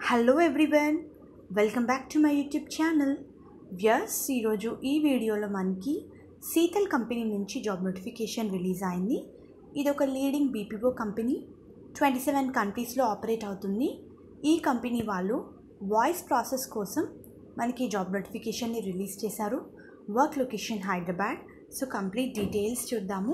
hello everyone welcome back to my YouTube channel వ్యస్ ఈరోజు ఈ వీడియోలో మనకి శీతల్ కంపెనీ నుంచి జాబ్ నోటిఫికేషన్ రిలీజ్ అయింది ఇది ఒక leading BPO company twenty seven కంట్రీస్లో ఆపరేట్ అవుతుంది ఈ కంపెనీ వాళ్ళు వాయిస్ ప్రాసెస్ కోసం మనకి జాబ్ నోటిఫికేషన్ని రిలీజ్ చేశారు work location Hyderabad so complete details చూద్దాము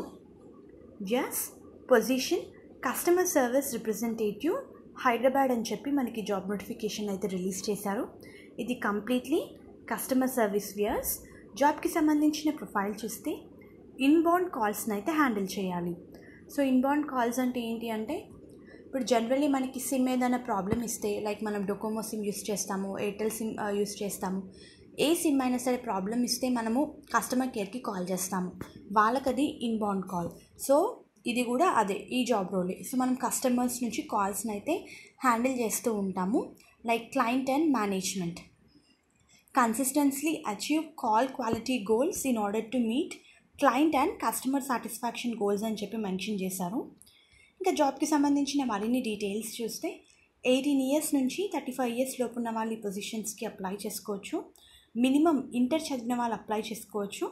వ్యస్ position customer service representative Hyderabad అని చెప్పి మనకి జాబ్ నోటిఫికేషన్ అయితే రిలీజ్ చేశారు ఇది కంప్లీట్లీ కస్టమర్ సర్వీస్ వియర్స్ జాబ్కి సంబంధించిన ప్రొఫైల్ చూస్తే ఇన్బౌండ్ కాల్స్ని అయితే హ్యాండిల్ చేయాలి సో ఇన్బౌండ్ కాల్స్ అంటే ఏంటి అంటే ఇప్పుడు జనరల్లీ మనకి సిమ్ ఏదైనా ప్రాబ్లమ్ ఇస్తే లైక్ మనం డొకోమో సిమ్ యూస్ చేస్తాము ఎయిర్టెల్ సిమ్ యూస్ చేస్తాము ఏ సిమ్ అయినా సరే ప్రాబ్లమ్ ఇస్తే మనము కస్టమర్ కేర్కి కాల్ చేస్తాము వాళ్ళకి అది ఇన్బౌండ్ కాల్ సో ఇది కూడా అదే ఈ జాబ్ రోలే సో మనం కస్టమర్స్ నుంచి కాల్స్ని అయితే హ్యాండిల్ చేస్తూ ఉంటాము like client and management consistently achieve call quality goals in order to meet client and customer satisfaction goals అని చెప్పి మెన్షన్ చేశారు ఇంకా జాబ్కి సంబంధించిన మరిన్ని డీటెయిల్స్ చూస్తే ఎయిటీన్ ఇయర్స్ నుంచి థర్టీ ఫైవ్ ఇయర్స్ లోపు ఉన్న వాళ్ళు ఈ పొజిషన్స్కి అప్లై చేసుకోవచ్చు మినిమం ఇంటర్ చదివిన వాళ్ళు అప్లై చేసుకోవచ్చు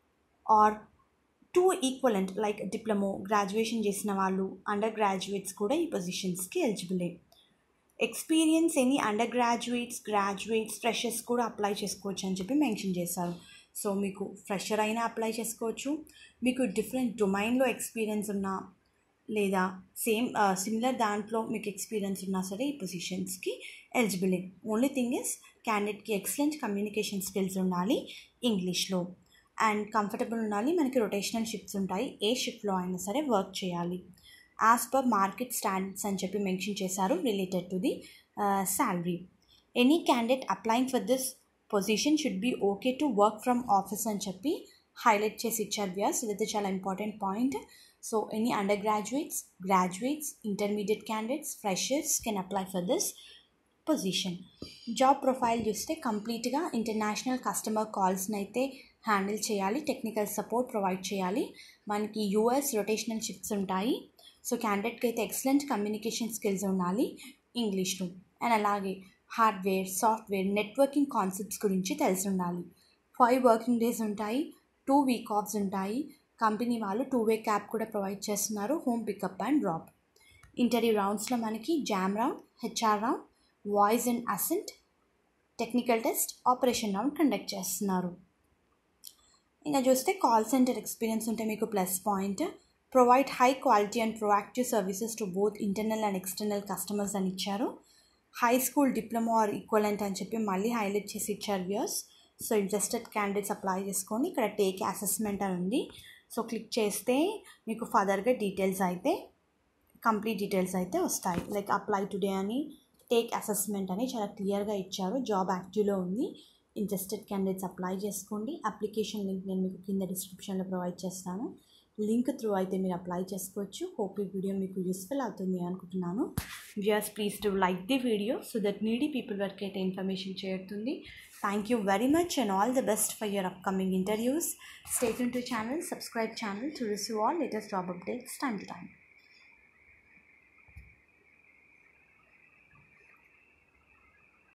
or to equivalent like diploma graduation చేసిన వాళ్ళు అండర్ గ్రాడ్యుయేట్స్ కూడా ఈ పొజిషన్స్కి ఎలిజిబులే experience any undergraduates graduates freshers కూడా అప్లై చేసుకోవచ్చు అని చెప్పి మెన్షన్ చేశారు సో మీకు ఫ్రెషర్ అయినా అప్లై చేసుకోవచ్చు మీకు డిఫరెంట్ డొమైన్లో ఎక్స్పీరియన్స్ ఉన్నా లేదా సేమ్ సిమిలర్ దాంట్లో మీకు ఎక్స్పీరియన్స్ ఉన్నా సరే ఈ పొజిషన్స్కి ఎలిజిబులే ఓన్లీ థింగ్ ఇస్ క్యాండిడేట్కి ఎక్సలెంట్ కమ్యూనికేషన్ స్కిల్స్ ఉండాలి ఇంగ్లీష్లో అండ్ కంఫర్టబుల్ ఉండాలి మనకి రొటేషనల్ షిఫ్ట్స్ ఉంటాయి ఏ షిఫ్ట్లో అయినా సరే వర్క్ చేయాలి యాజ్ పర్ మార్కెట్ స్టాండర్డ్స్ అని చెప్పి మెన్షన్ చేశారు related to the salary any candidate applying for this position should be okay to work from office అని చెప్పి హైలైట్ చేసి ఇచ్చారు వ్యాస్ ఇదైతే చాలా important point so any undergraduates graduates intermediate candidates freshers can apply for this position job profile చూస్తే కంప్లీట్గా international customer కాల్స్ని అయితే హ్యాండిల్ చేయాలి టెక్నికల్ సపోర్ట్ ప్రొవైడ్ చేయాలి మనకి యూఎస్ రొటేషనల్ షిఫ్ట్స్ ఉంటాయి సో క్యాండిడేట్కి అయితే ఎక్సలెంట్ కమ్యూనికేషన్ స్కిల్స్ ఉండాలి ఇంగ్లీష్లో అండ్ అలాగే హార్డ్వేర్ సాఫ్ట్వేర్ నెట్వర్కింగ్ కాన్సెప్ట్స్ గురించి తెలిసి ఉండాలి ఫైవ్ వర్కింగ్ డేస్ ఉంటాయి టూ వీక్ ఆఫ్స్ ఉంటాయి కంపెనీ వాళ్ళు టూ వే క్యాబ్ కూడా ప్రొవైడ్ చేస్తున్నారు home pickup and drop interview రౌండ్స్లో మనకి JAM round HR round voice and accent technical test operation round conduct చేస్తున్నారు ఇంకా చూస్తే కాల్ సెంటర్ ఎక్స్పీరియన్స్ ఉంటే మీకు plus point provide high quality and proactive services to both internal and external customers అని ఇచ్చారు high school diploma or equivalent అని చెప్పి మళ్ళీ హైలైట్ చేసి ఇచ్చారు వ్యూస్ సో ఇంట్రెస్టెడ్ క్యాండిడేట్స్ అప్లై చేసుకొని ఇక్కడ టేక్ అసెస్మెంట్ అని ఉంది సో క్లిక్ చేస్తే మీకు ఫర్దర్గా డీటెయిల్స్ అయితే కంప్లీట్ డీటెయిల్స్ అయితే వస్తాయి లైక్ అప్లై టుడే అని టేక్ అసెస్మెంట్ అని చాలా క్లియర్గా ఇచ్చారు జాబ్ యాక్టివ్లో ఉంది ఇంట్రెస్టెడ్ క్యాండిడేట్స్ అప్లై చేసుకోండి అప్లికేషన్ లింక్ నేను మీకు కింద డిస్క్రిప్షన్లో ప్రొవైడ్ చేస్తాను లింక్ త్రూ అయితే మీరు అప్లై చేసుకోవచ్చు హోప్ ఈ వీడియో మీకు యూస్ఫుల్ అవుతుంది అనుకుంటున్నాను viewers please to like the video so that needy people వరకు అయితే ఇన్ఫర్మేషన్ చేరుతుంది thank you very much and all the best for your upcoming interviews state to channel subscribe channel to receive all latest job updates time to time